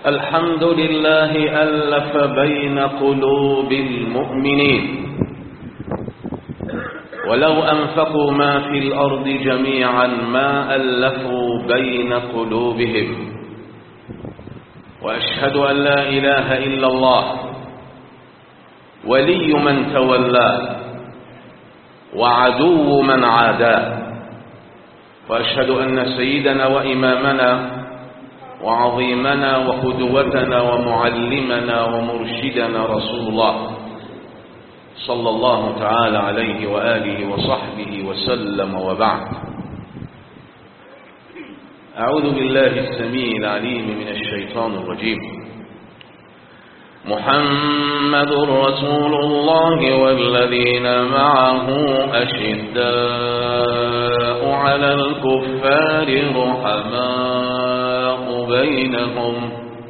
الحمد لله ألف بين قلوب المؤمنين ولو أنفقوا ما في الأرض جميعا ما ألفوا بين قلوبهم وأشهد أن لا إله إلا الله ولي من تولاه وعدو من عاداه وأشهد أن سيدنا وإمامنا وعظيمنا وقدوتنا ومعلمنا ومرشدنا رسول الله صلى الله تعالى عليه وآله وصحبه وسلم وبعد أعوذ بالله السميع العليم من الشيطان الرجيم محمد رسول الله والذين معه أشداء على الكفار رحماء بينهم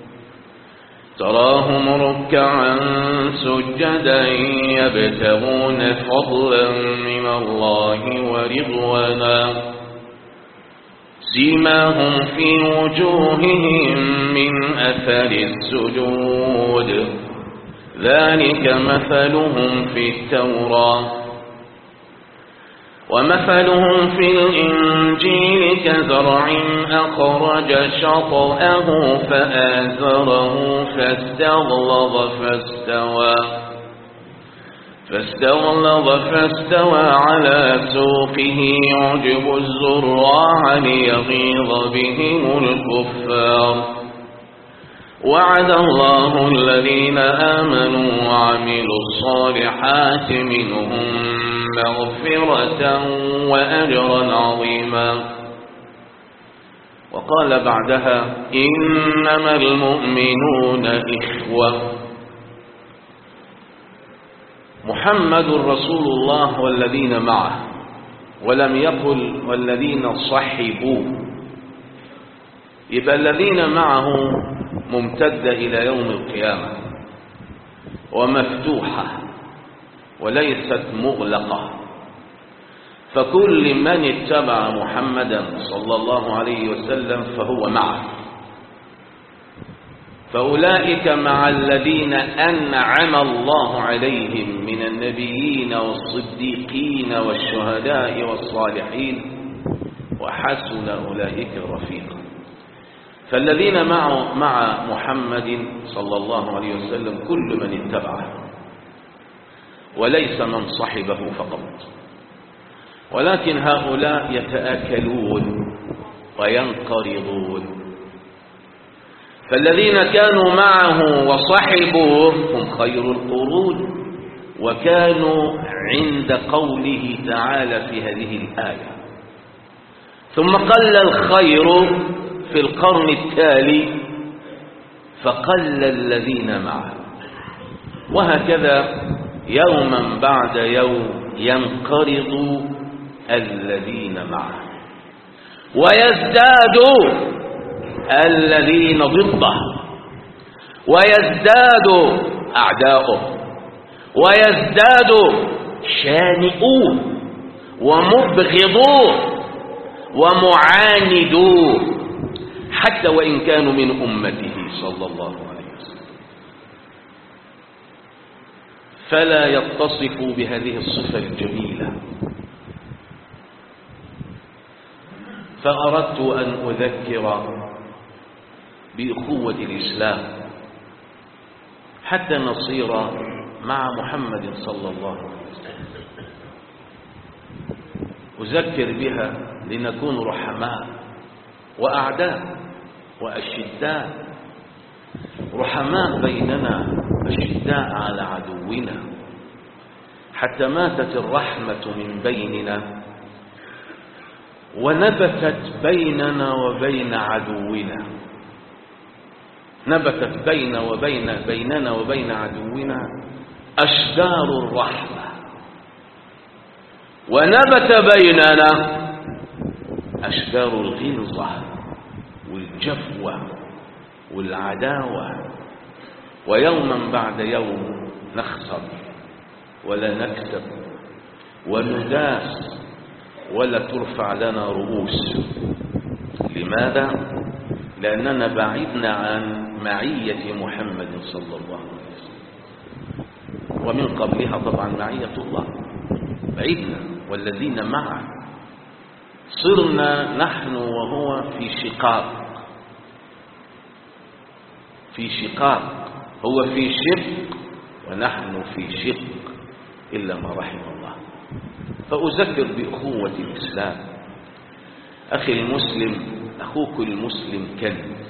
تراهم ركعا سجدا يبتغون فضلا من الله ورضوانا سيماهم في وجوههم من أثر السجود ذلك مثلهم في التوراة ومثلهم في الإنجيل كزرع أخرج شطأه فآزره فاستغلظ فاستوى فاستغلظ فاستوى على سوقه يعجب الزراع ليغيظ بهم الكفار وعد الله الذين آمنوا وعملوا الصالحات منهم مغفرة وأجرا عظيما وقال بعدها إنما المؤمنون إخوة محمد رسول الله والذين معه ولم يقل والذين صحبوا يبقى الذين معه ممتدة إلى يوم القيامة ومفتوحة وليست مغلقة فكل من اتبع محمدا صلى الله عليه وسلم فهو معه فأولئك مع الذين أنعم الله عليهم من النبيين والصديقين والشهداء والصالحين وحسن أولئك رفيقا فالذين مع مع محمد صلى الله عليه وسلم كل من اتبعه وليس من صحبه فقط ولكن هؤلاء يتآكلون وينقرضون فالذين كانوا معه وصحبوه هم خير القرون وكانوا عند قوله تعالى في هذه الآية ثم قل الخير في القرن التالي فقل الذين معه وهكذا يوما بعد يوم ينقرض الذين معه ويزداد الذين ضده ويزداد أعداؤه ويزداد شانئون ومبغضون ومعاندون حتى وإن كانوا من أمته صلى الله عليه وسلم فلا يتصفوا بهذه الصفة الجميلة فأردت أن أذكر بأخوة الإسلام حتى نصير مع محمد صلى الله عليه وسلم أذكر بها لنكون رحماء وأعداء وأشداء رحماء بيننا أشداء على عدونا حتى ماتت الرحمة من بيننا ونبتت بيننا وبين عدونا نبتت بين وبين بيننا وبين عدونا أشجار الرحمة ونبت بيننا أشجار الغلظة والجفوة والعداوة ويوما بعد يوم نخسر ولا نكسب ونداس ولا ترفع لنا رؤوس لماذا لأننا بعدنا عن معية محمد صلى الله عليه وسلم ومن قبلها طبعا معية الله بعدنا والذين معه صرنا نحن وهو في شقاق في شقاق هو في شق ونحن في شق إلا ما رحم الله فأذكر بأخوة الإسلام أخي المسلم أخوك المسلم كنز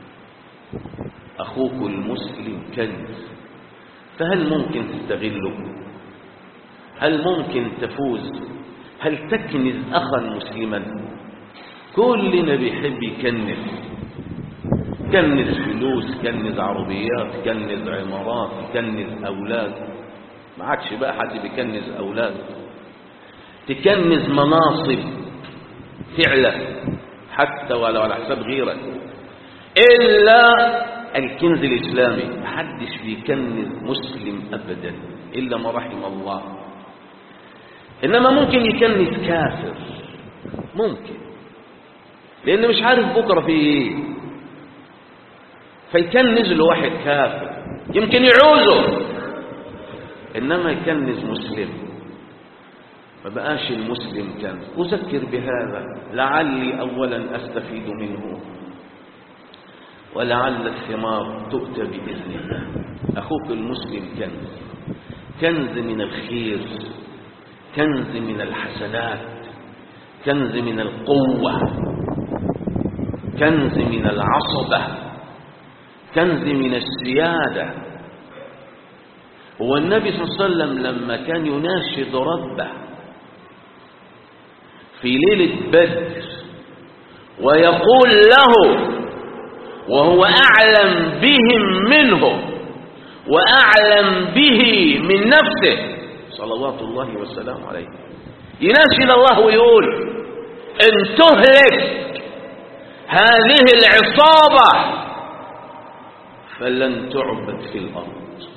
أخوك المسلم كنز فهل ممكن تستغله هل ممكن تفوز هل تكنز أخا مسلما كلنا بيحب يكنز كنز فلوس كنز عربيات كنز عمارات كنز أولاد ما عادش بقى حد بيكنز أولاد تكنز مناصب فعلا حتى ولو على حساب غيرك إلا الكنز الإسلامي محدش بيكنز مسلم أبدا إلا ما رحم الله إنما ممكن يكنز كافر ممكن لأنه مش عارف بكرة في إيه فيكنز له واحد كافر يمكن يعوزه إنما يكنز مسلم ما بقاش المسلم كنز أذكر بهذا لعلي أولا أستفيد منه ولعل الثمار تؤتى بإذن الله أخوك المسلم كنز كنز من الخير كنز من الحسنات كنز من القوة كنز من العصبة كنز من السيادة هو النبي صلى الله عليه وسلم لما كان يناشد ربه في ليلة بدر ويقول له وهو أعلم بهم منه وأعلم به من نفسه صلوات الله والسلام عليه يناشد الله ويقول إن تهلك هذه العصابة فلن تعبد في الأرض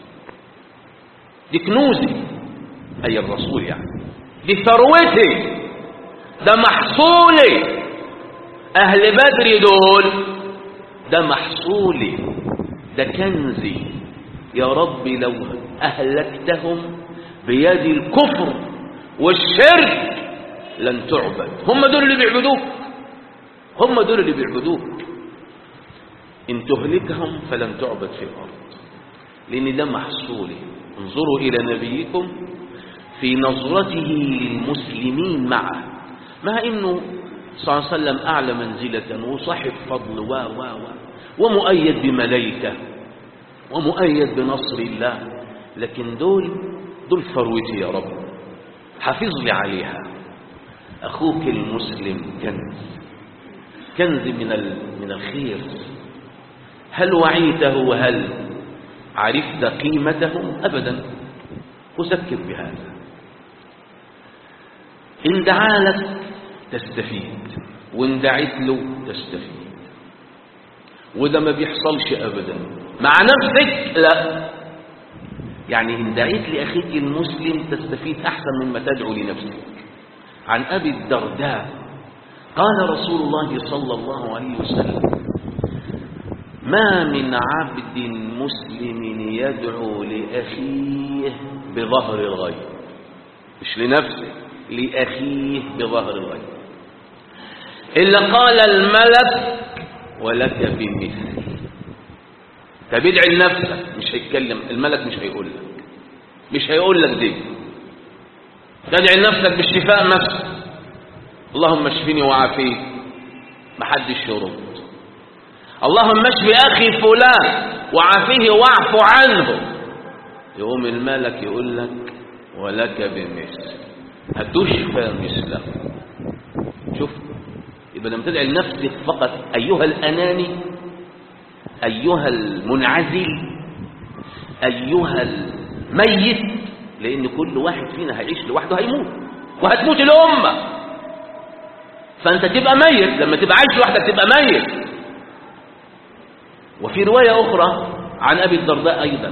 دي كنوزي أي الرسول يعني دي ثروتي ده محصولي أهل بدر دول ده محصولي ده كنزي يا رب لو أهلكتهم بيد الكفر والشرك لن تعبد هم دول اللي بيعبدوك هم دول اللي بيعبدوك إن تهلكهم فلن تعبد في الأرض لأن ده محصولي انظروا إلى نبيكم في نظرته للمسلمين معه مع انه صلى الله عليه وسلم اعلى منزله وصاحب فضل و و و ومؤيد بملائكه ومؤيد بنصر الله لكن دول دول ثروتي يا رب حافظ لي عليها اخوك المسلم كنز كنز من من الخير هل وعيته وهل عرفت قيمته ابدا اذكر بهذا إن دعا لك تستفيد وإن دعيت له تستفيد وده ما بيحصلش أبدا مع نفسك لا يعني إن دعيت لأخيك المسلم تستفيد أحسن مما تدعو لنفسك عن أبي الدرداء قال رسول الله صلى الله عليه وسلم ما من عبد مسلم يدعو لأخيه بظهر الغيب مش لنفسه لأخيه بظهر الغيب إلا قال الملك ولك بمثل طب ادعي لنفسك مش هيتكلم الملك مش هيقول لك مش هيقول لك دي تدعي لنفسك بالشفاء نفسك اللهم اشفني وعافيك محدش يرد اللهم اشف اخي فلان وعافيه واعف عنه يقوم الملك يقول لك ولك بمثل هتشفى مثله شوف يبقى لما تدعي لنفسك فقط ايها الاناني ايها المنعزل ايها الميت لان كل واحد فينا هيعيش لوحده هيموت وهتموت الامه فانت تبقى ميت لما تبقى عايش لوحدك تبقى ميت وفي روايه اخرى عن ابي الدرداء ايضا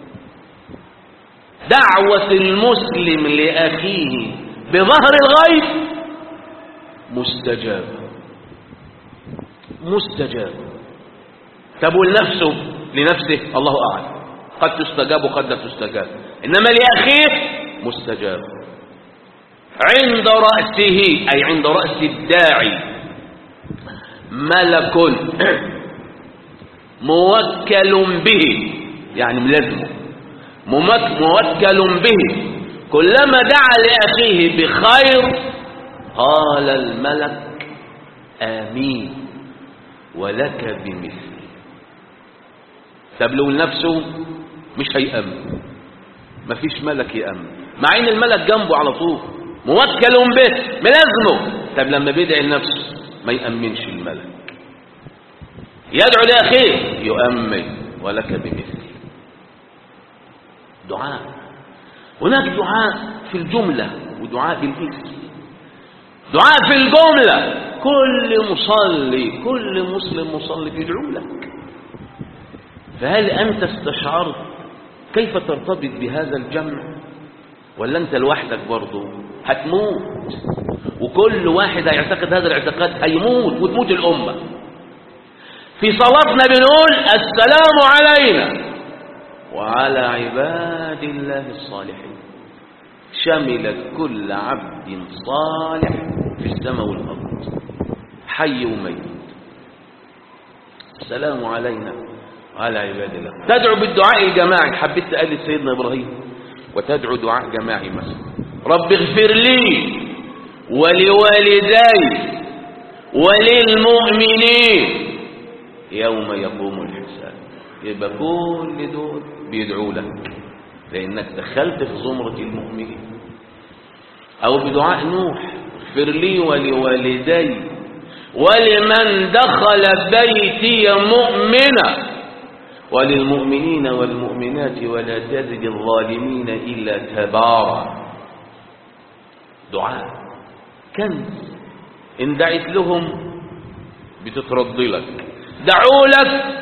دعوة المسلم لأخيه بظهر الغيب مستجابة مستجابة طب ولنفسه لنفسه الله أعلم قد تستجاب وقد لا تستجاب إنما لأخيه مستجاب عند رأسه أي عند رأس الداعي ملك موكل به يعني ملازمه ممك- موكل به كلما دعا لأخيه بخير قال الملك آمين ولك بمثله طب لو لنفسه مش هيأمن مفيش ملك يأمن مع ان الملك جنبه على طول موكل به ملازمه طب لما بيدعي لنفسه ما يأمنش الملك يدعو لأخيه يؤمن ولك بمثله دعاء هناك دعاء في الجملة ودعاء بالاسم دعاء في الجملة كل مصلي كل مسلم مصلي بيدعو لك فهل أنت استشعرت كيف ترتبط بهذا الجمع ولا أنت لوحدك برضه هتموت وكل واحد هيعتقد هذا الاعتقاد هيموت وتموت الأمة في صلاتنا بنقول السلام علينا وعلى عباد الله الصالحين شملت كل عبد صالح في السماء والأرض حي وميت السلام علينا وعلى عباد الله تدعو بالدعاء الجماعي حبيت تقلد سيدنا إبراهيم وتدعو دعاء جماعي مثلا رب اغفر لي ولوالدي وللمؤمنين يوم يقوم الحساب يبقى كل دول بيدعوا لك لأنك دخلت في زمرة المؤمنين أو بدعاء نوح اغفر لي ولوالدي ولمن دخل بيتي مؤمنا وللمؤمنين والمؤمنات ولا تزد الظالمين إلا تبارا دعاء كنز إن دعيت لهم بتترد لك دعوا لك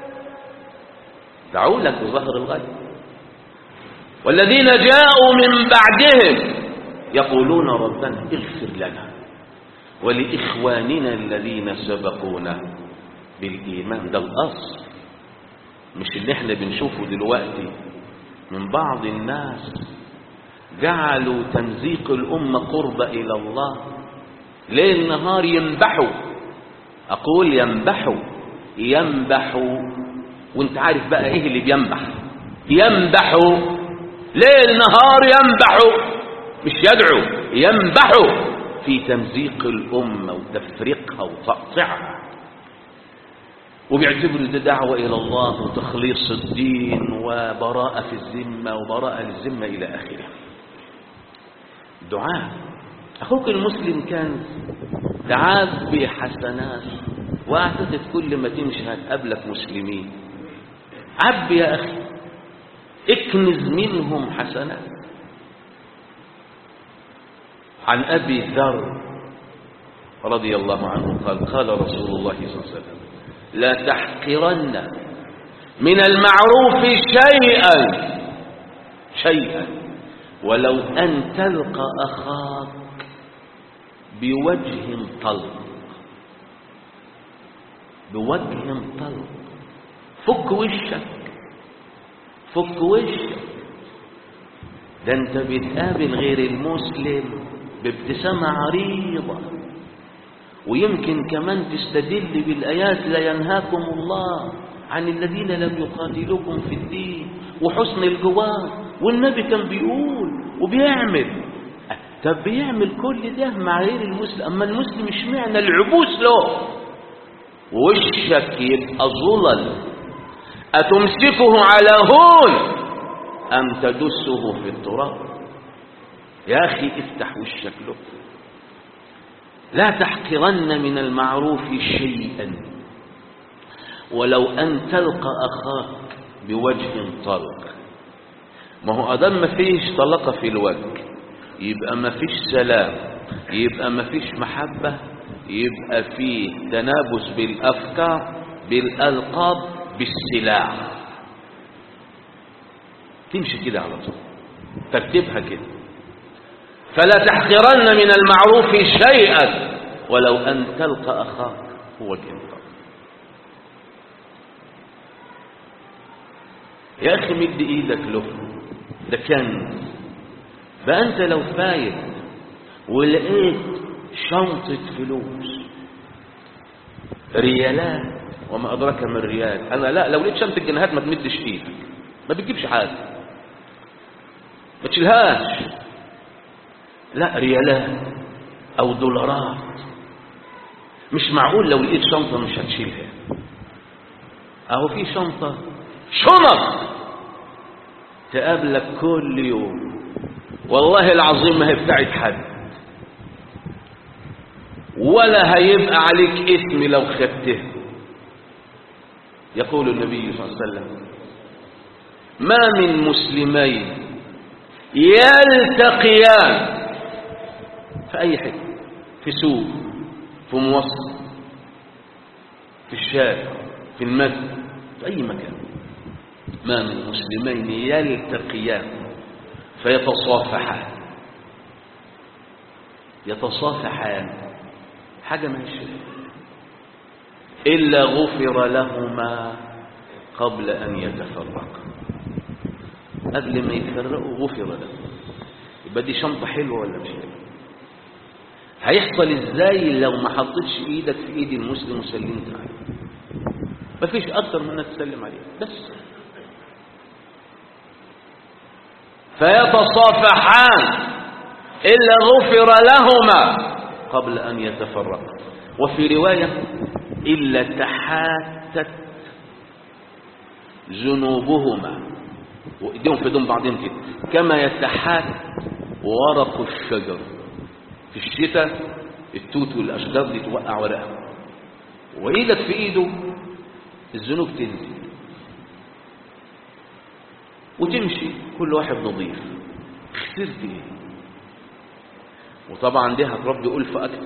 دعوا لك بظهر الغيب والذين جاءوا من بعدهم يقولون ربنا اغفر لنا ولإخواننا الذين سبقونا بالإيمان ده الأصل مش اللي احنا بنشوفه دلوقتي من بعض الناس جعلوا تمزيق الأمة قرب إلى الله ليل نهار ينبحوا أقول ينبحوا ينبحوا وانت عارف بقى ايه اللي بينبح ينبحوا ليل نهار ينبحوا مش يدعو ينبحوا في تمزيق الأمة وتفريقها وتقطيعها وبيعتبروا ده دعوة إلى الله وتخليص الدين وبراءة في الذمة وبراءة للذمة إلى آخره دعاء أخوك المسلم كان دعاك بحسنات وأعتقد كل ما تمشي هتقابلك مسلمين عب يا أخي اكنز منهم حسنات عن أبي ذر رضي الله عنه قال قال رسول الله صلى الله عليه وسلم لا تحقرن من المعروف شيئا شيئا ولو أن تلقى أخاك بوجه طلق بوجه طلق فك وشك فك وشك ده انت بتقابل غير المسلم بابتسامة عريضة ويمكن كمان تستدل بالآيات لا ينهاكم الله عن الذين لم يقاتلوكم في الدين وحسن الجوار والنبي كان بيقول وبيعمل طب بيعمل كل ده مع غير المسلم أما المسلم اشمعنى العبوس له وشك يبقى ظلل أتمسكه على هون أم تدسه في التراب يا أخي افتح وشك له لا تحقرن من المعروف شيئا ولو أن تلقى أخاك بوجه طلق ما هو أدام ما فيش طلقة في الوجه يبقى ما فيش سلام يبقى ما فيش محبة يبقى فيه تنابس بالأفكار بالألقاب بالسلاح تمشي كده على طول ترتيبها كده فلا تحقرن من المعروف شيئا ولو أن تلقى أخاك هو الإنكار يا أخي مد إيدك له ده كنز بقى أنت لو فايت ولقيت شنطة فلوس ريالات وما أدراك من ريال أنا لا لو لقيت شنطة جنيهات ما تمدش إيدك ما بتجيبش حاجة ما تشيلهاش لا ريالات أو دولارات مش معقول لو لقيت شنطة مش هتشيلها أهو في شنطة شنط تقابلك كل يوم والله العظيم ما هي بتاعت حد ولا هيبقى عليك اسم لو خدته يقول النبي صلى الله عليه وسلم ما من مسلمين يلتقيان في أي حتة في سوق في موصل في الشارع في المسجد في أي مكان ما من مسلمين يلتقيان فيتصافحان يتصافحان حاجة ما هيش إلا غفر لهما قبل أن يتفرقا قبل ما يتفرقوا غفر لهم يبقى دي شنطة حلوة ولا مش حلوة هيحصل ازاي لو ما حطيتش ايدك في ايد المسلم وسلمت عليه مفيش اكتر من انك تسلم عليه بس فيتصافحان الا غفر لهما قبل ان يتفرقا وفي روايه الا تحاتت ذنوبهما وايديهم في ايدين بعضهم كده كما يتحات ورق الشجر في الشتاء التوت والاشجار دي توقع ورقها وايدك في ايده الذنوب تنزل وتمشي كل واحد نظيف خسرت ايه وطبعا دي هتربي ألفة أكتر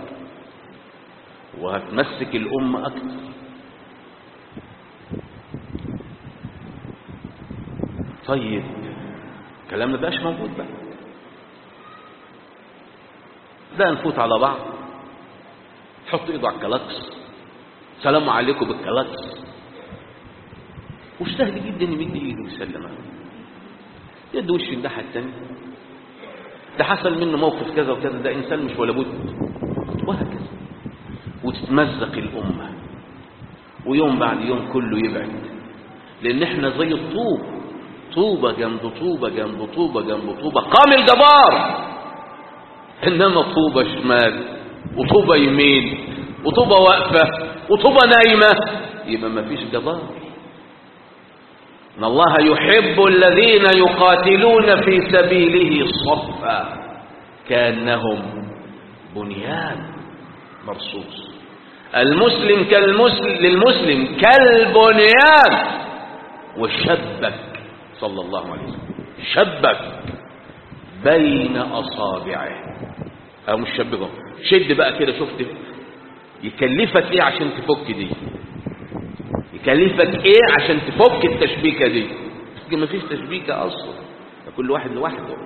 وهتمسك الأمة أكتر طيب الكلام ما بقاش موجود بقى ده نفوت على بعض تحط ايده على الكلاكس سلام عليكم بالكلاكس وش سهل جدا يمد ايده ويسلم يد وش الناحيه الثانيه ده حصل منه موقف كذا وكذا ده انسان مش ولا بد وهكذا وتتمزق الامه ويوم بعد يوم كله يبعد لان احنا زي الطوب طوبه جنب طوبه جنب طوبه جنب طوبه قام الجبار انما طوبه شمال وطوبه يمين وطوبه واقفه وطوبه نايمه يبقى ما فيش جبار ان الله يحب الذين يقاتلون في سبيله صفا كانهم بنيان مرصوص المسلم كالمسلم للمسلم كالبنيان وشبك صلى الله عليه وسلم شبك بين اصابعه او مش شبكه شد بقى كده شفت يكلفك ايه عشان تفك دي يكلفك ايه عشان تفك التشبيكه دي ما فيش تشبيكه اصلا كل واحد لوحده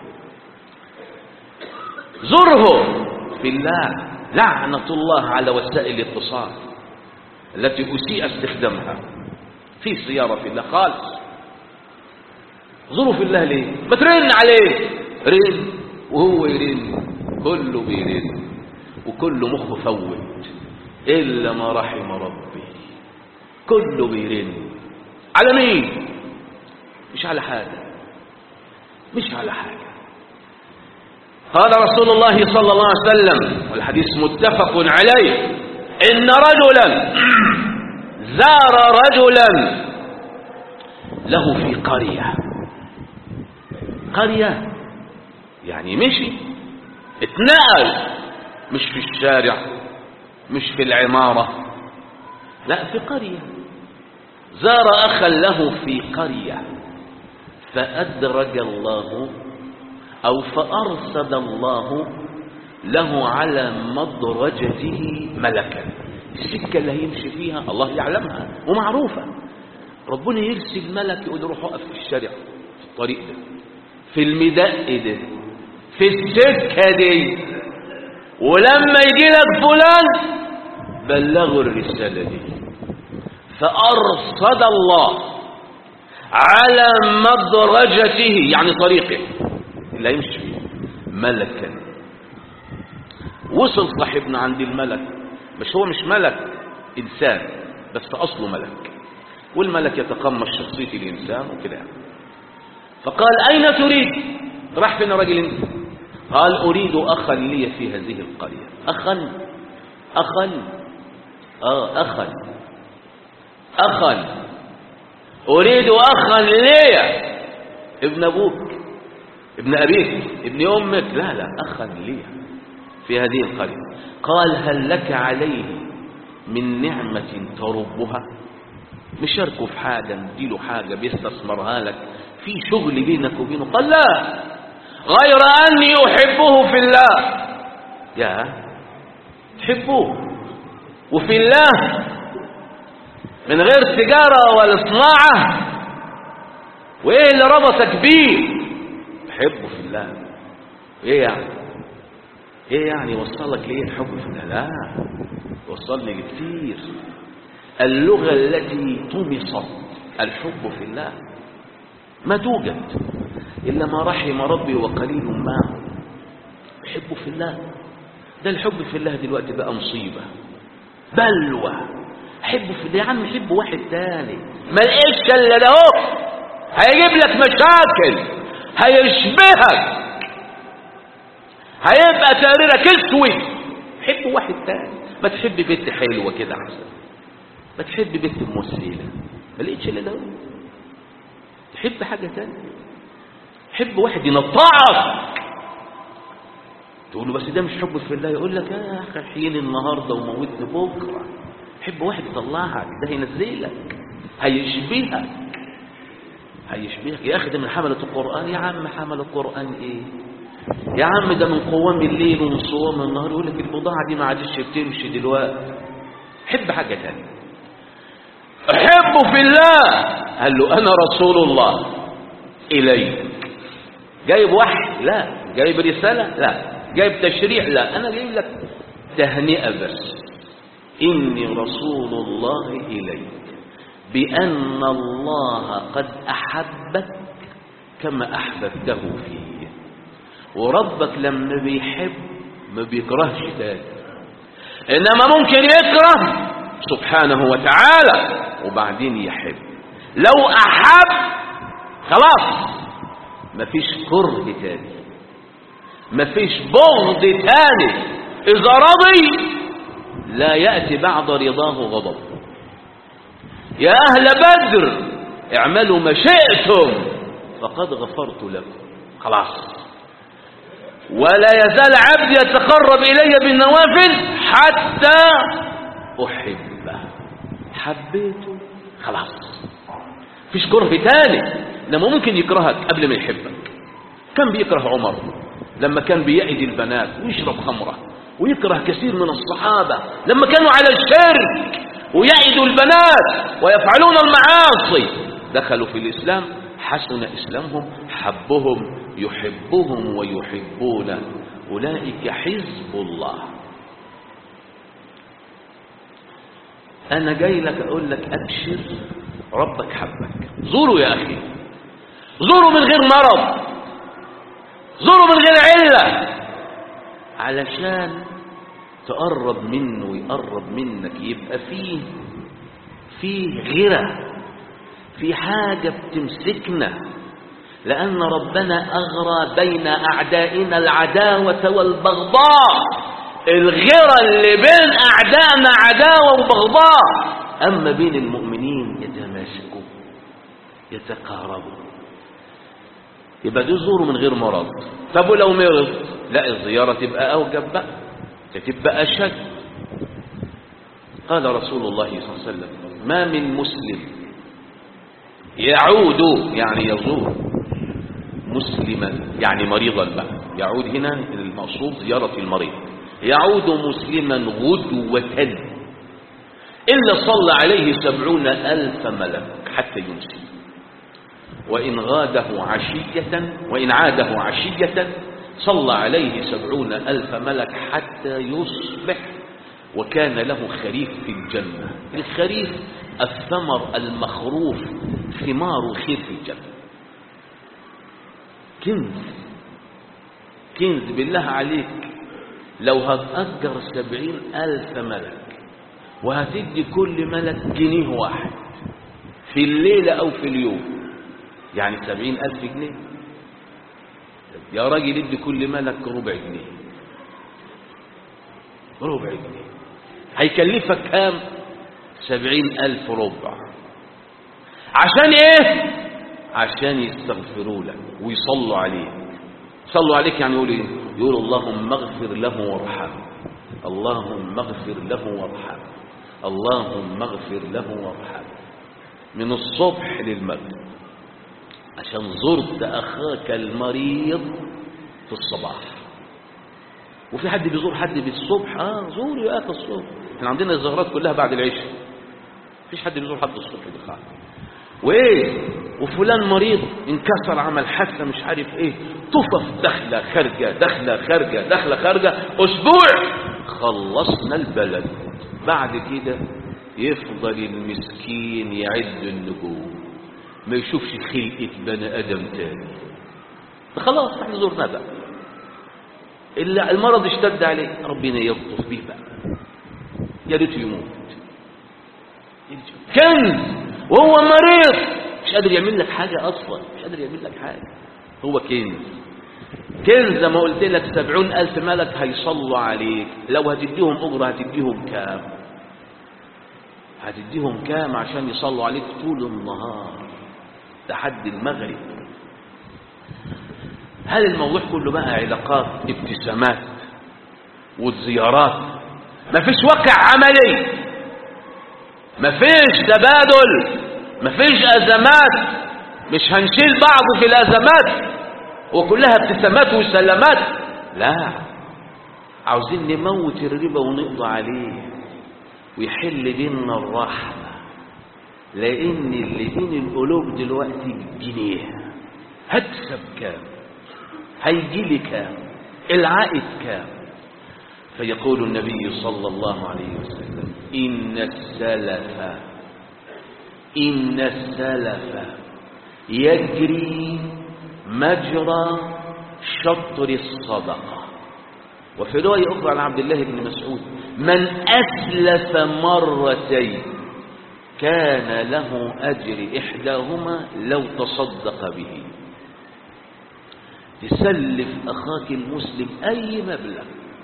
زره في الله لعنة الله على وسائل الاتصال التي أسيء استخدامها في سيارة في الله خالص زره في الله ليه ما ترن عليه رن وهو يرن كله بيرن وكله مخه فوت إلا ما رحم ربي كله بيرن على مين مش على حاجة مش على حاجة قال رسول الله صلى الله عليه وسلم والحديث متفق عليه إن رجلا زار رجلا له في قرية قرية يعني مشي اتنقل مش في الشارع مش في العمارة لا في قرية زار أخا له في قرية فأدرج الله أو فأرصد الله له على مدرجته ملكا السكة اللي هيمشي فيها الله يعلمها ومعروفة ربنا يرسل ملك يقول روح اقف في الشارع في الطريق ده في المدق ده في السكة دي ولما يجي لك فلان بلغوا الرسالة دي فأرصد الله على مدرجته يعني طريقه اللي يمشي فيه ملكا وصل صاحبنا عند الملك مش هو مش ملك إنسان بس في أصله ملك والملك يتقمص شخصية الإنسان وكده يعني. فقال أين تريد راح فين راجل انت قال أريد أخا لي في هذه القرية أخا أخا آه أخا أخا أريد أخا لي ابن أبوك ابن أبيك ابن أمك لا لا أخا لي في هذه القرية قال هل لك عليه من نعمة تربها مشاركه في حاجة نديله حاجة بيستثمرها لك في شغل بينك وبينه قال لا غير أني أحبه في الله يا تحبوه وفي الله من غير تجارة ولا صناعة وإيه اللي ربطك بيه تحبه في الله إيه يعني إيه يعني وصلك ليه الحب في الله لا وصلني لكتير اللغة التي طمست الحب في الله ما توجد إلا ما رحم ربي وقليل ما يحب في الله ده الحب في الله دلوقتي بقى مصيبة بلوى حب في الله يا عم حب واحد تاني ما لقيتش الا ده اهو هيجيب لك مشاكل هيشبهك هيبقى سريرك اسود حب واحد تاني ما تحب بنت حلوه كده احسن ما تحب بنت ممثله ما لقيتش الا ده تحب حاجه تانية حب واحد ينطعك تقول له بس ده مش حب في الله يقول لك يا اخي حيني النهارده وموتني بكره حب واحد يطلعك ده هينزلك هيشبهك هيشبهك يا اخي ده من حملة القرآن يا عم حمل القرآن ايه يا عم ده من قوام الليل ومن صوام النهار يقول لك البضاعة دي ما عادش بتمشي دلوقتي حب حاجة تانية احبه في الله قال له انا رسول الله اليك جايب وحي لا جايب رسالة لا جايب تشريع لا انا جايب لك تهنئة بس إني رسول الله إليك بأن الله قد أحبك كما أحببته فيه وربك لما بيحب ما بيكرهش تاني إنما ممكن يكره سبحانه وتعالى وبعدين يحب لو أحب خلاص مفيش كره تاني مفيش بغض تاني إذا رضي لا يأتي بعد رضاه غضب يا أهل بدر اعملوا ما شئتم فقد غفرت لكم خلاص ولا يزال عبدي يتقرب إلي بالنوافل حتى أحبه حبيته خلاص فيش كره تاني لما ممكن يكرهك قبل ما يحبك كان بيكره عمر لما كان بيعد البنات ويشرب خمره ويكره كثير من الصحابة لما كانوا على الشرك ويعدوا البنات ويفعلون المعاصي دخلوا في الإسلام حسن إسلامهم حبهم يحبهم ويحبون أولئك حزب الله أنا جاي لك أقول لك أبشر ربك حبك زوروا يا أخي زوروا من غير مرض زوروا من غير علة علشان تقرب منه ويقرب منك يبقى فيه فيه غيرة في حاجة بتمسكنا لأن ربنا أغرى بين أعدائنا العداوة والبغضاء الغيرة اللي بين أعدائنا عداوة وبغضاء أما بين المؤمنين يتماسكوا يتقاربوا يبقى دي زوره من غير مرض طب ولو مرض لا الزيارة تبقى أوجب بقى تبقى أشد قال رسول الله صلى الله عليه وسلم ما من مسلم يعود يعني يزور مسلما يعني مريضا بقى يعود هنا المقصود زيارة المريض يعود مسلما غدوة إلا صلى عليه سبعون ألف ملك حتى يمسي وإن غاده عشية وإن عاده عشية صلى عليه سبعون ألف ملك حتى يصبح وكان له خريف في الجنة الخريف الثمر المخروف ثمار خير في الجنة كنز كنز بالله عليك لو هتأجر سبعين ألف ملك وهتدي كل ملك جنيه واحد في الليلة أو في اليوم يعني سبعين ألف جنيه يا راجل ادي كل ملك ربع جنيه ربع جنيه هيكلفك كام سبعين ألف ربع عشان ايه عشان يستغفروا لك ويصلوا عليك صلوا عليك يعني يقول ايه يقول اللهم اغفر له وارحمه اللهم اغفر له وارحمه اللهم اغفر له وارحمه من الصبح للمغرب عشان زرت اخاك المريض في الصباح وفي حد بيزور حد بالصبح اه زور يا اخي الصبح احنا عندنا الزهرات كلها بعد العشاء مفيش حد بيزور حد الصبح دي خالص وايه وفلان مريض انكسر عمل حادثه مش عارف ايه طفف دخله خارجه دخله خارجه دخله خارجه اسبوع خلصنا البلد بعد كده يفضل المسكين يعد النجوم ما يشوفش خلقه بني ادم تاني خلاص احنا زرنا بقى إلا المرض اشتد عليه ربنا يلطف به بقى يا ريت يموت كنز وهو مريض مش قادر يعمل لك حاجة أصلا مش قادر يعمل لك حاجة هو كنز كنز زي ما قلت لك سبعون ألف ملك هيصلوا عليك لو هتديهم أجرة هتديهم كام هتديهم كام عشان يصلوا عليك طول النهار لحد المغرب هل الموضوع كله بقى علاقات ابتسامات والزيارات مفيش واقع عملي مفيش تبادل مفيش ازمات مش هنشيل بعض في الازمات وكلها ابتسامات وسلامات لا عاوزين نموت الربا ونقضي عليه ويحل بيننا الرحمة لأن اللي بين القلوب دلوقتي جنيه هكسب كام هيجي لي كام العائد كام فيقول النبي صلى الله عليه وسلم إن السلف إن السلف يجري مجرى شطر الصدقة وفي رواية أخرى عن عبد الله بن مسعود من أسلف مرتين كان له أجر إحداهما لو تصدق به تسلف أخاك المسلم أي مبلغ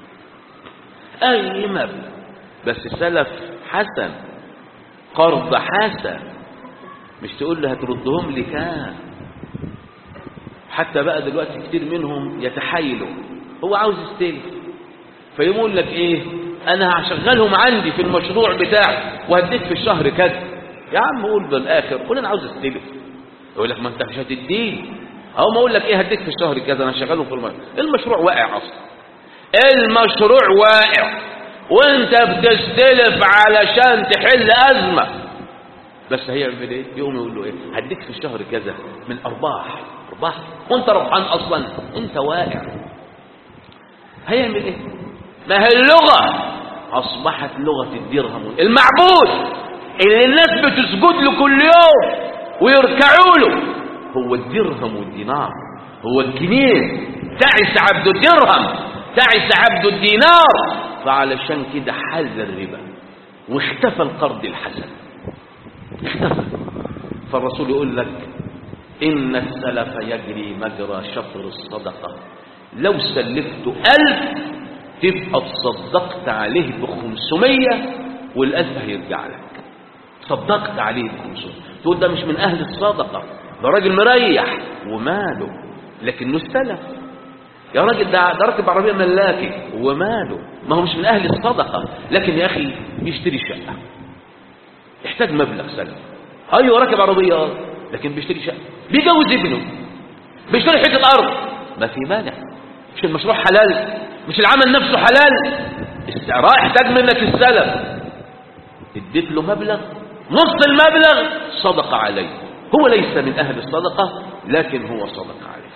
أي مبلغ بس سلف حسن قرض حسن مش تقول له هتردهم لي كام حتى بقى دلوقتي كتير منهم يتحايلوا هو عاوز يستلف فيقول لك ايه انا هشغلهم عندي في المشروع بتاعي وهديك في الشهر كذا يا عم قول بالاخر قول انا عاوز استلف يقول لك ما انت مش هتديني او ما اقول لك ايه هديك في الشهر كذا انا هشغلهم في المشروع المشروع واقع اصلا المشروع واقع وانت بتستلف علشان تحل ازمه بس هيعمل ايه يقوم يقول له ايه هديك في الشهر كذا من ارباح ارباح وانت ربحان اصلا انت واقع هيعمل ايه ما هي اللغه اصبحت لغه الدرهم المعبود اللي الناس بتسجد له كل يوم ويركعوا له هو الدرهم والدينار هو الجنيه تعس عبد الدرهم تعس عبد الدينار فعلشان كده حل الربا واختفى القرض الحسن اختفى فالرسول يقول لك إن السلف يجري مجرى شطر الصدقة لو سلفت ألف تبقى تصدقت عليه بخمسمية والألف هيرجع لك صدقت عليه بخمسمية تقول ده مش من أهل الصدقة ده راجل مريح وماله لكنه استلف يا راجل ده ده راكب عربية ملاكي وماله ما هو مش من أهل الصدقة لكن يا أخي بيشتري شقة يحتاج مبلغ سلف ايوه راكب عربيه لكن بيشتري شقه بيجوز ابنه بيشتري حته ارض ما في مانع مش المشروع حلال مش العمل نفسه حلال استعراء يحتاج منك السلف اديت له مبلغ نص المبلغ صدق عليه هو ليس من اهل الصدقه لكن هو صدق عليه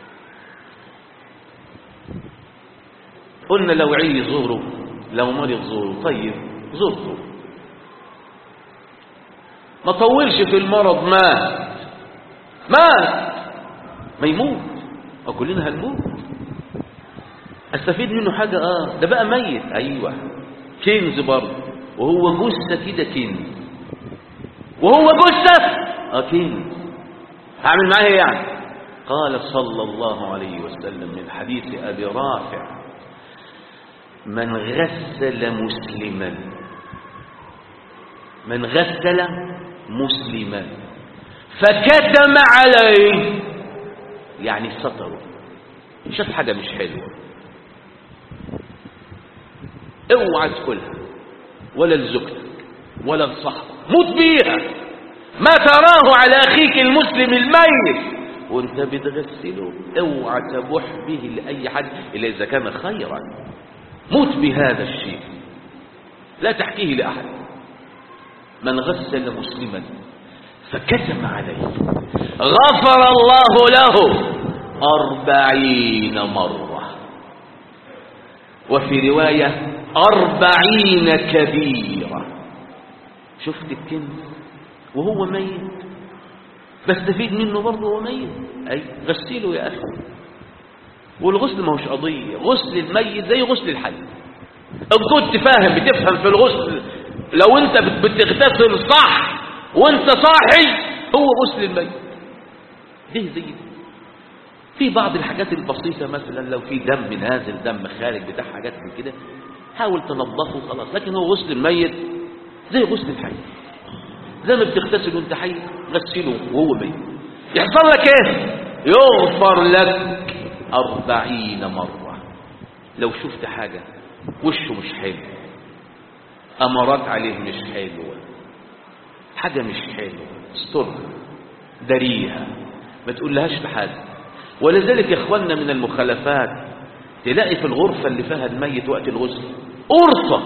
قلنا لو عي زوره لو مرض زوره طيب زرته ما طولش في المرض مات مات ما يموت وكلنا هنموت استفيد منه حاجة اه ده بقى ميت ايوه كنز برضه وهو جثة كده كنز وهو جثة اه كنز هعمل معاه ايه يعني قال صلى الله عليه وسلم من حديث ابي رافع من غسل مسلما من غسل مسلما فكتم عليه يعني ستره شاف حاجة مش حلوة اوعى تقولها ولا لزوجتك ولا لصاحبك موت بيها ما تراه على اخيك المسلم الميت وانت بتغسله اوعى تبوح به لاي حد الا اذا كان خيرا موت بهذا الشيء لا تحكيه لاحد من غسل مسلما فكتم عليه غفر الله له أربعين مرة وفي رواية أربعين كبيرة شفت الكنز وهو ميت بستفيد منه برضه وهو ميت أي غسله يا أخي والغسل ما هوش قضية غسل الميت زي غسل الحي إن كنت فاهم بتفهم في الغسل لو أنت بتغتسل صح وأنت صاحي هو غسل الميت ده زي ده في بعض الحاجات البسيطة مثلا لو في دم نازل دم خارج بتاع حاجات من كده حاول تنظفه خلاص لكن هو غسل الميت زي غسل الحي زي ما بتغتسل وانت حي غسله وهو ميت يحصل لك ايه يغفر لك أربعين مرة لو شفت حاجة وشه مش حلو أمرات عليه مش حلوة حاجة مش حلوة استرها دريها ما تقولهاش لحد ولذلك يا اخواننا من المخالفات تلاقي في الغرفة اللي فيها الميت وقت الغسل قرصة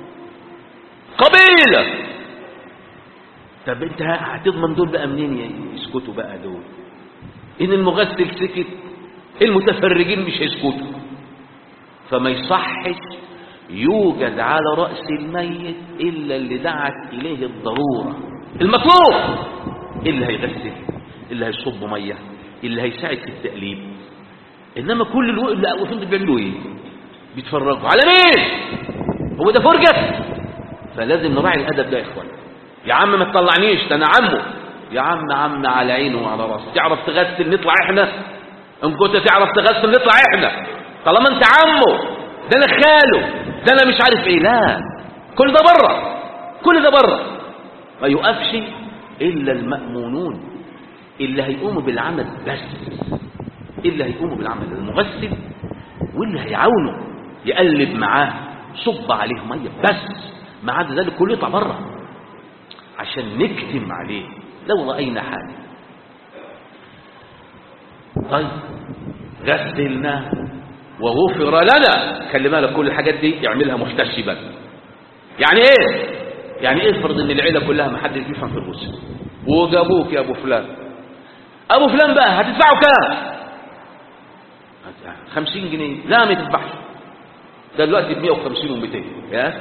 قبيلة طب انت هتضمن دول بقى منين يسكتوا بقى دول ان المغسل سكت المتفرجين مش هيسكتوا فما يصحش يوجد على رأس الميت إلا اللي دعت إليه الضرورة المطلوب اللي هيغسل اللي هيصب ميه اللي هيساعد في التقليب انما كل الوقت لا واقفين دول بيعملوا ايه بيتفرجوا على مين هو ده فرجه فلازم نراعي الادب ده يا اخوان يا عم ما تطلعنيش ده انا عمه يا عم عم على عينه وعلى راسه تعرف تغسل نطلع احنا ان كنت تعرف تغسل نطلع احنا طالما انت عمه ده انا خاله ده انا مش عارف ايه لا كل ده بره كل ده بره ما يقفش الا المامونون اللي هيقوموا بالعمل بس اللي هيقوموا بالعمل المغسل واللي هيعاونه يقلب معاه صب عليه ميه بس ما عدا ذلك كله يطلع بره عشان نكتم عليه لو راينا حاجه طيب غسلنا وغفر لنا خلي بالك كل الحاجات دي يعملها محتسبا يعني ايه يعني ايه افرض ان العيله كلها ما حدش بيفهم في الغسل وجابوك يا ابو فلان ابو فلان بقى هتدفعه كام خمسين جنيه لا ما تدفعش ده دلوقتي ب 150 و 200 يا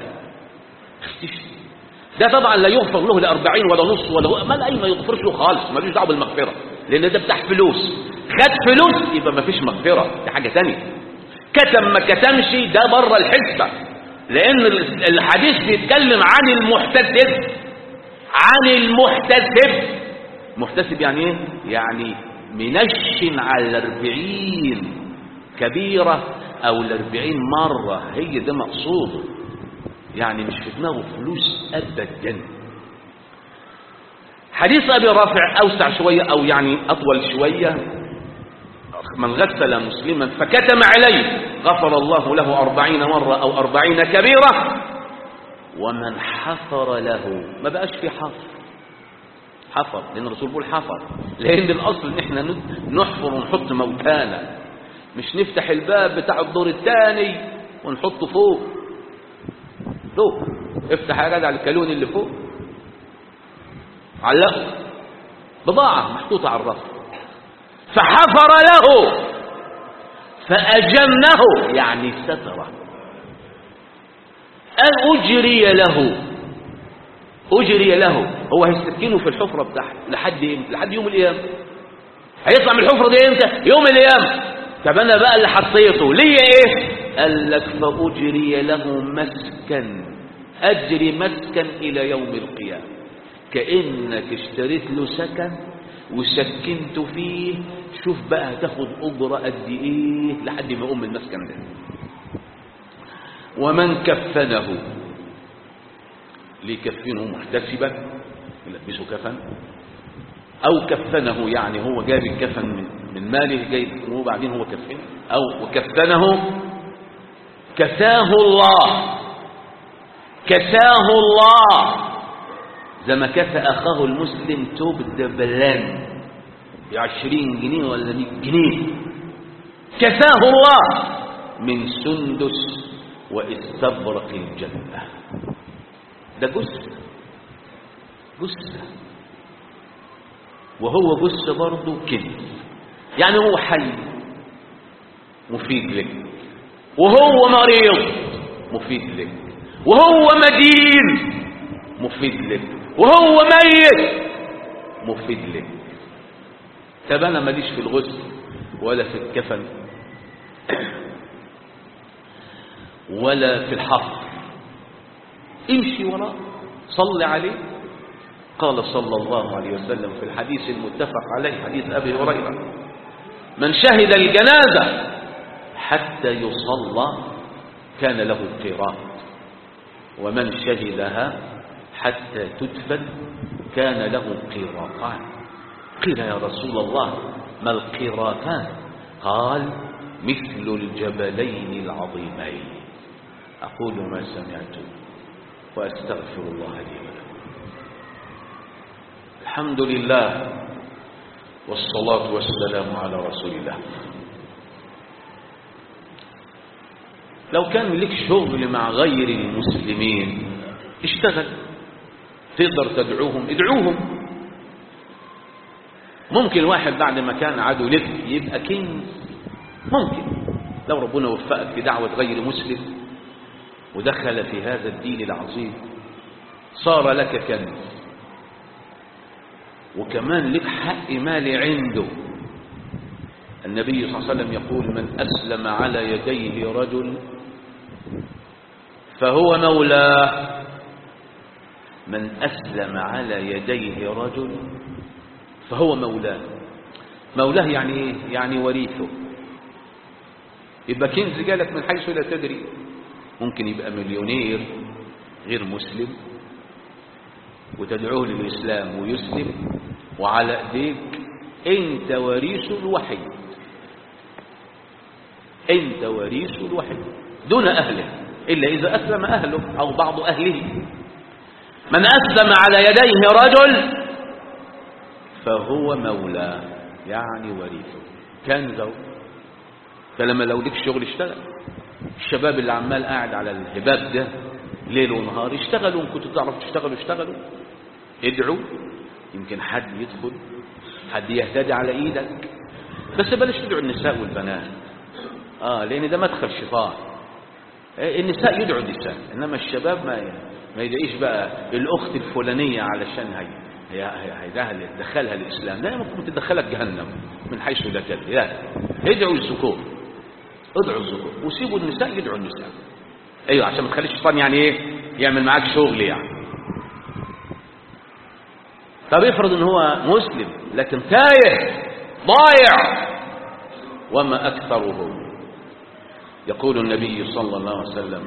ده طبعا لا يغفر له لا 40 ولا نص ولا ما اي ما يغفرش له خالص ملوش دعوه بالمغفره لان ده بتاع فلوس خد فلوس يبقى ما فيش مغفره دي حاجه ثانيه كتم ما كتمش ده بره الحسبه لان الحديث بيتكلم عن المحتسب عن المحتسب محتسب يعني ايه يعني منشن على الاربعين كبيرة او الاربعين مرة هي ده مقصود يعني مش في دماغه فلوس ابدا حديث ابي رافع اوسع شوية او يعني اطول شوية من غسل مسلما فكتم عليه غفر الله له أربعين مرة أو أربعين كبيرة ومن حفر له ما بقاش في حفر حفر لأن الرسول بيقول حفر لأن الأصل إن إحنا نحفر ونحط موتانا مش نفتح الباب بتاع الدور الثاني ونحطه فوق فوق افتح يا جدع الكالون اللي فوق علقه بضاعة محطوطة على الرف فحفر له فأجمه يعني ستره أجري له أجري له هو هيسكنه في الحفرة بتاعته لحد إمتى لحد يوم القيامة هيطلع من الحفرة دي إمتى يوم القيامة طب أنا بقى اللي حطيته ليه إيه قال لك فأجري له مسكن أجري مسكن إلى يوم القيامة كأنك اشتريت له سكن وسكنت فيه شوف بقى هتاخد أجرة قد إيه لحد ما يقوم المسكن ده ومن كفنه ليكفنه محتسبا يلبسه كفن أو كفنه يعني هو جاب الكفن من, من ماله جايب وبعدين هو كفنه أو وكفنه كساه الله كساه الله زي ما كسى أخاه المسلم توب الدبلان بعشرين جنيه ولا مئة جنيه كساه الله من سندس واستبرق الجنة ده جثة جثة وهو جثة برضه كنز يعني هو حي مفيد لك وهو مريض مفيد لك وهو مدين مفيد لك وهو ميت مفيد لك طب انا ماليش في الغسل ولا في الكفن ولا في الحفر امشي وراه صل عليه قال صلى الله عليه وسلم في الحديث المتفق عليه حديث ابي هريره من شهد الجنازه حتى يصلى كان له قيراط ومن شهدها حتى تدفن كان له قيراطان قيل يا رسول الله ما القيراطان قال مثل الجبلين العظيمين أقول ما سمعت وأستغفر الله لي ولكم الحمد لله والصلاة والسلام على رسول الله لو كان لك شغل مع غير المسلمين اشتغل تقدر تدعوهم ادعوهم ممكن واحد بعد ما كان عدو لك يبقى كنز ممكن لو ربنا وفقك في دعوة غير مسلم ودخل في هذا الدين العظيم صار لك كنز وكمان لك حق مالي عنده النبي صلى الله عليه وسلم يقول من أسلم على يديه رجل فهو مولاه من أسلم على يديه رجل فهو مولاه مولاه يعني ايه يعني وريثه يبقى كنز جالك من حيث لا تدري ممكن يبقى مليونير غير مسلم وتدعوه للإسلام ويسلم وعلى ايديك انت وريثه الوحيد انت وريثه الوحيد دون اهله الا اذا اسلم اهله او بعض اهله من اسلم على يديه رجل فهو مولاه يعني وريثه كنزه فلما لو ليك شغل اشتغل الشباب اللي عمال قاعد على الهباب ده ليل ونهار اشتغلوا ان كنتوا تعرفوا تشتغلوا اشتغلوا ادعوا يمكن حد يدخل حد يهتدي على ايدك بس بلاش تدعوا النساء والبنات اه لان ده مدخل شيطان النساء يدعوا النساء انما الشباب ما ما يدعيش بقى الاخت الفلانيه علشان هي هي هي هيدخلها الاسلام لا ممكن تدخلك جهنم من حيث لا تدري لا ادعوا الذكور ادعوا الذكور وسيبوا النساء يدعوا النساء ايوه عشان ما تخليش الشيطان يعني ايه يعمل معاك شغل يعني طب افرض ان هو مسلم لكن تايه ضايع وما اكثره يقول النبي صلى الله عليه وسلم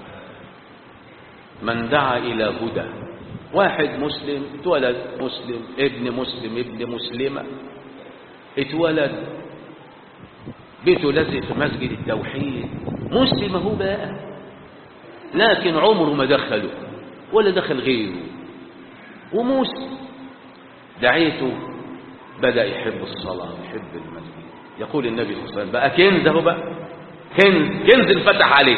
من دعا الى هدى واحد مسلم اتولد مسلم ابن مسلم ابن مسلمه اتولد بيته لازق في مسجد التوحيد مسلم هو بقى لكن عمره ما دخله ولا دخل غيره ومسلم دعيته بدأ يحب الصلاة يحب المسجد يقول النبي صلى الله عليه وسلم بقى كنز اهو بقى كنز كنز انفتح عليك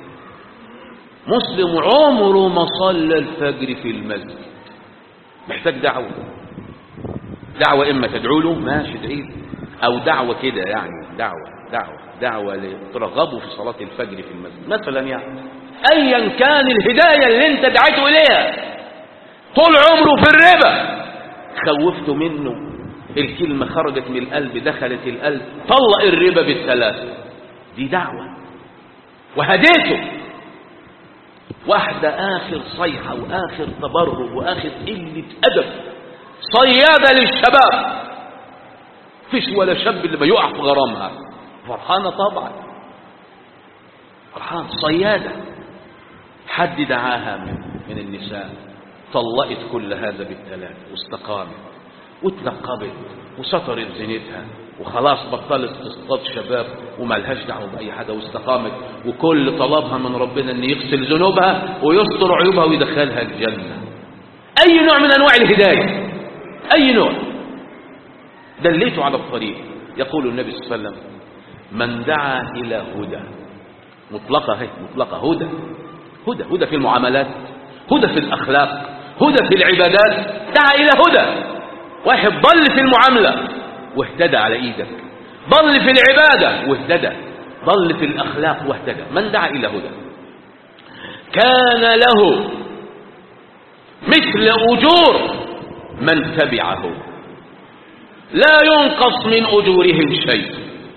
مسلم عمره ما صلى الفجر في المسجد محتاج دعوة دعوة إما تدعو له ماشي ادعي أو دعوة كده يعني دعوة دعوة دعوة ترغبه في صلاة الفجر في المسجد مثلا يعني أيا كان الهداية اللي أنت دعيته إليها طول عمره في الربا خوفته منه الكلمة خرجت من القلب دخلت القلب طلق الربا بالثلاثة دي دعوة وهديته واحدة آخر صيحة وآخر تبرج وآخر قلة أدب صيادة للشباب فيش ولا شاب اللي ما يقع في غرامها فرحانة طبعا فرحان صيادة حد دعاها من, من النساء طلقت كل هذا بالثلاث واستقامت واتنقبت وسترت زينتها وخلاص بطلت تصطاد شباب وملهاش دعوه باي حاجه واستقامت وكل طلبها من ربنا ان يغسل ذنوبها ويستر عيوبها ويدخلها الجنه اي نوع من انواع الهدايه اي نوع دليته على الطريق يقول النبي صلى الله عليه وسلم من دعا الى هدى مطلقه هي مطلقه هدى هدى هدى في المعاملات هدى في الاخلاق هدى في العبادات دعا الى هدى واحد ضل في المعامله واهتدى على ايدك ضل في العبادة واهتدى ضل في الأخلاق واهتدى من دعا إلى هدى كان له مثل أجور من تبعه لا ينقص من أجورهم شيء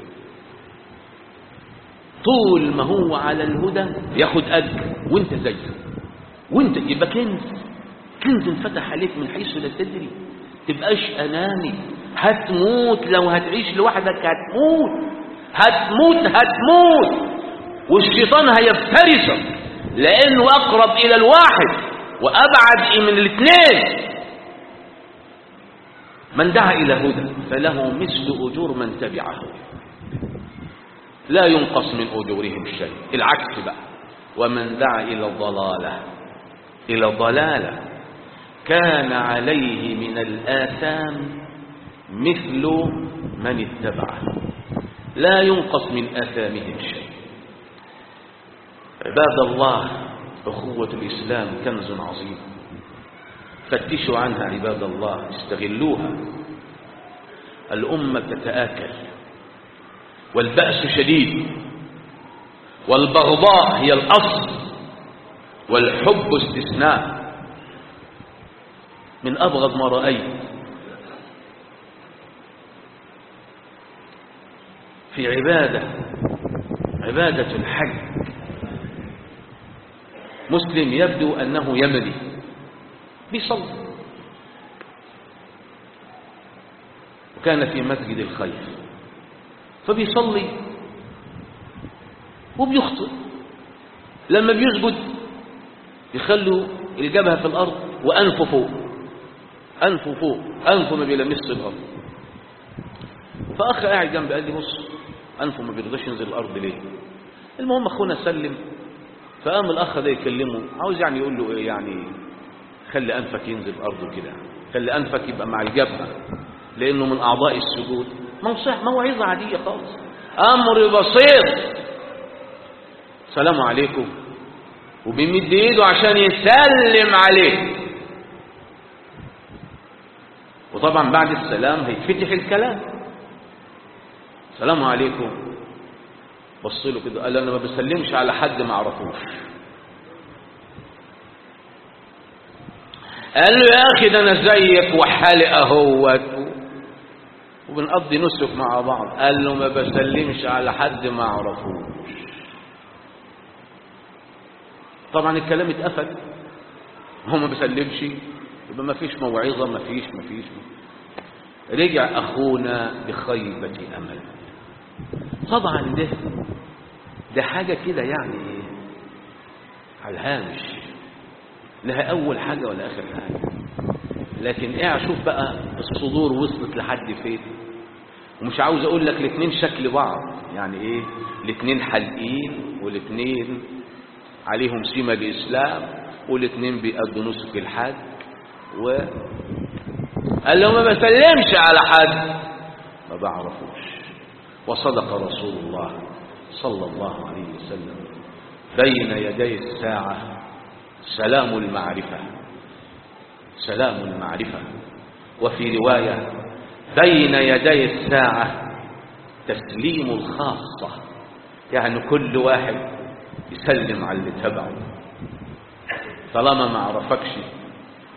طول ما هو على الهدى ياخد أجر وانت زيه وانت يبقى كنز كنز انفتح عليك من حيث لا تدري تبقاش أناني هتموت لو هتعيش لوحدك هتموت هتموت هتموت والشيطان هيفترسك لأنه أقرب إلى الواحد وأبعد من الاثنين من دعا إلى هدى فله مثل أجور من تبعه لا ينقص من أجورهم شيء العكس بقى ومن دعا إلى الضلالة إلى الضلالة كان عليه من الآثام مثل من اتبعه لا ينقص من آثامهم شيء عباد الله أخوة الإسلام كنز عظيم فتشوا عنها عباد الله استغلوها الأمة تتآكل والبأس شديد والبغضاء هي الأصل والحب استثناء من أبغض ما رأيت في عبادة عبادة الحج مسلم يبدو أنه يمني بيصلي وكان في مسجد الخيف فبيصلي وبيخطئ لما بيسجد يخلوا الجبهة في الأرض وأنفه فوق أنفه فوق أنفه ما بيلمسش الأرض فأخ قاعد جنبي قال لي بص أنفه ما بيرضاش ينزل الأرض ليه المهم أخونا سلم فقام الأخ ده يكلمه عاوز يعني يقول له إيه يعني خلي أنفك ينزل الأرض كده خلي أنفك يبقى مع الجبهة لأنه من أعضاء السجود موصح موعظة عادية خالص أمر بسيط السلام عليكم وبيمد ايده عشان يسلم عليه وطبعا بعد السلام هيتفتح الكلام السلام عليكم بص له كده قال انا ما بسلمش على حد ما اعرفوش قال له يا اخي ده انا زيك وحالق اهوت وبنقضي نسك مع بعض قال له ما بسلمش على حد ما اعرفوش طبعا الكلام اتقفل هو ما بيسلمش يبقى ما فيش موعظه ما فيش ما فيش رجع اخونا بخيبه امل طبعا ده ده حاجه كده يعني ايه على الهامش لها اول حاجه ولا اخر حاجه لكن ايه اشوف بقى الصدور وصلت لحد فين ومش عاوز اقول لك الاثنين شكل بعض يعني ايه الاثنين حلقين والاثنين عليهم سيما الإسلام والاثنين بيأدوا نسك الحج و قال له ما بسلمش على حد ما بعرفوش وصدق رسول الله صلى الله عليه وسلم بين يدي الساعة سلام المعرفة سلام المعرفة وفي رواية بين يدي الساعة تسليم الخاصة يعني كل واحد يسلم على اللي تبعه طالما ما عرفكش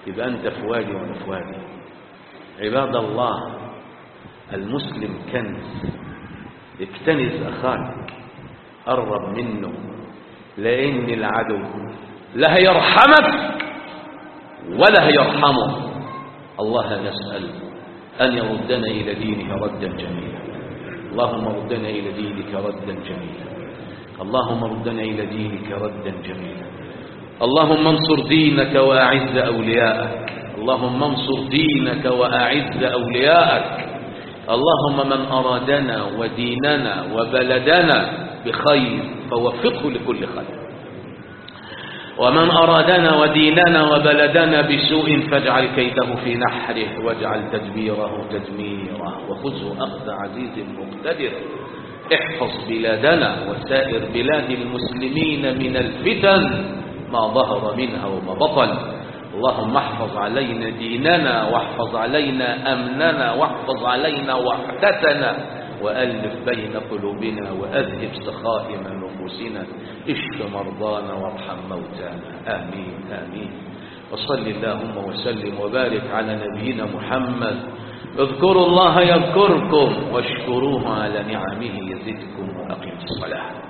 يبقى أنت في وادي وأنا في وادي عباد الله المسلم كنز اكتنز أخاك قرب منه لأن العدو لا هيرحمك ولا هيرحمه الله نسأل أن يردنا إلى دينه ردا جميلا اللهم ردنا إلى دينك ردا جميلا اللهم ردنا إلى دينك ردا جميلا اللهم انصر دينك وأعز أولياءك اللهم انصر دينك وأعز أولياءك اللهم من أرادنا وديننا وبلدنا بخير فوفقه لكل خير ومن أرادنا وديننا وبلدنا بسوء فاجعل كيده في نحره واجعل تدبيره تدميره وخذه أخذ عزيز مقتدر احفظ بلادنا وسائر بلاد المسلمين من الفتن ما ظهر منها وما بطن اللهم احفظ علينا ديننا واحفظ علينا أمننا واحفظ علينا وحدتنا وألف بين قلوبنا وأذهب سخائم نفوسنا اشف مرضانا وارحم موتانا آمين آمين وصل اللهم وسلم وبارك على نبينا محمد اذكروا الله يذكركم واشكروه على نعمه يزدكم وأقيموا الصلاة